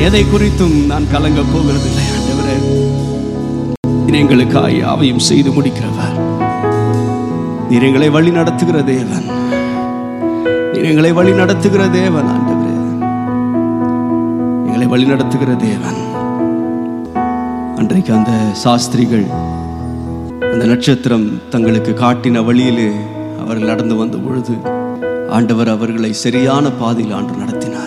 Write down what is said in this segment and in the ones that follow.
எதை குறித்தும் நான் கலங்க போகிறதில்லை ஆண்டவரே நீர் எங்களுக்காய் யாவையும் செய்து முடிக்கிறவர் நீர் எங்களை வழி நடத்துகிற தேவன் நீர் எங்களை வழி நடத்துகிற தேவன் ஆண்டவரே எங்களை வழி நடத்துகிற தேவன் அன்றைக்கு அந்த சாஸ்திரிகள் அந்த நட்சத்திரம் தங்களுக்கு காட்டின வழியிலே அவர்கள் நடந்து வந்த பொழுது ஆண்டவர் அவர்களை சரியான பாதையில் ஆண்டு நடத்தினார்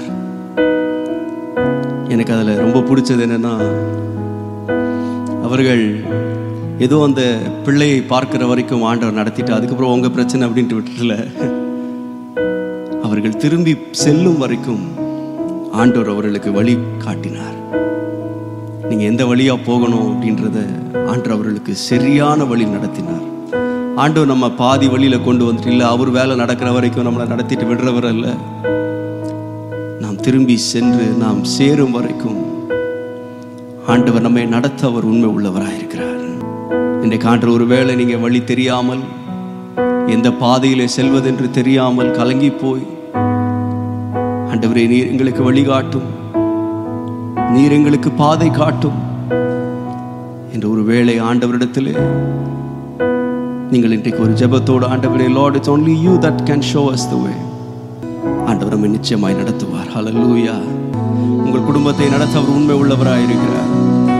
எனக்கு அதில் ரொம்ப பிடிச்சது என்னன்னா அவர்கள் ஏதோ அந்த பிள்ளையை பார்க்கிற வரைக்கும் ஆண்டவர் நடத்திட்டு அதுக்கப்புறம் உங்க பிரச்சனை அப்படின்ட்டு விட்டுல அவர்கள் திரும்பி செல்லும் வரைக்கும் ஆண்டவர் அவர்களுக்கு வழி காட்டினார் நீங்க எந்த வழியா போகணும் அப்படின்றத ஆண்டவர் அவர்களுக்கு சரியான வழி நடத்தினார் ஆண்டவர் நம்ம பாதி வழியில கொண்டு வந்துட்டு இல்லை அவர் வேலை நடக்கிற வரைக்கும் நம்மளை நடத்திட்டு விடுறவர் அல்ல நாம் திரும்பி சென்று நாம் சேரும் வரைக்கும் ஆண்டவர் நம்மை நடத்த அவர் உண்மை உள்ளவராயிருக்கிறார் இன்றைக்கு ஆண்டவர் ஒருவேளை நீங்க வழி தெரியாமல் எந்த பாதையிலே செல்வதென்று தெரியாமல் கலங்கி போய் ஆண்டவரே நீர் எங்களுக்கு வழிகாட்டும் நீர் எங்களுக்கு பாதை காட்டும் என்ற ஒரு வேளை ஆண்டவரிடத்திலே நீங்கள் இன்றைக்கு ஒரு ஜெபத்தோடு ஆண்டவரே lord it's only you that can show us the way ஆண்டவர் நம்மை நிச்சயமாய் நடத்துவார் ஹalleluya உங்கள் குடும்பத்தை நடத்த அவர் உண்மை உள்ளவராய் இருக்கிறார்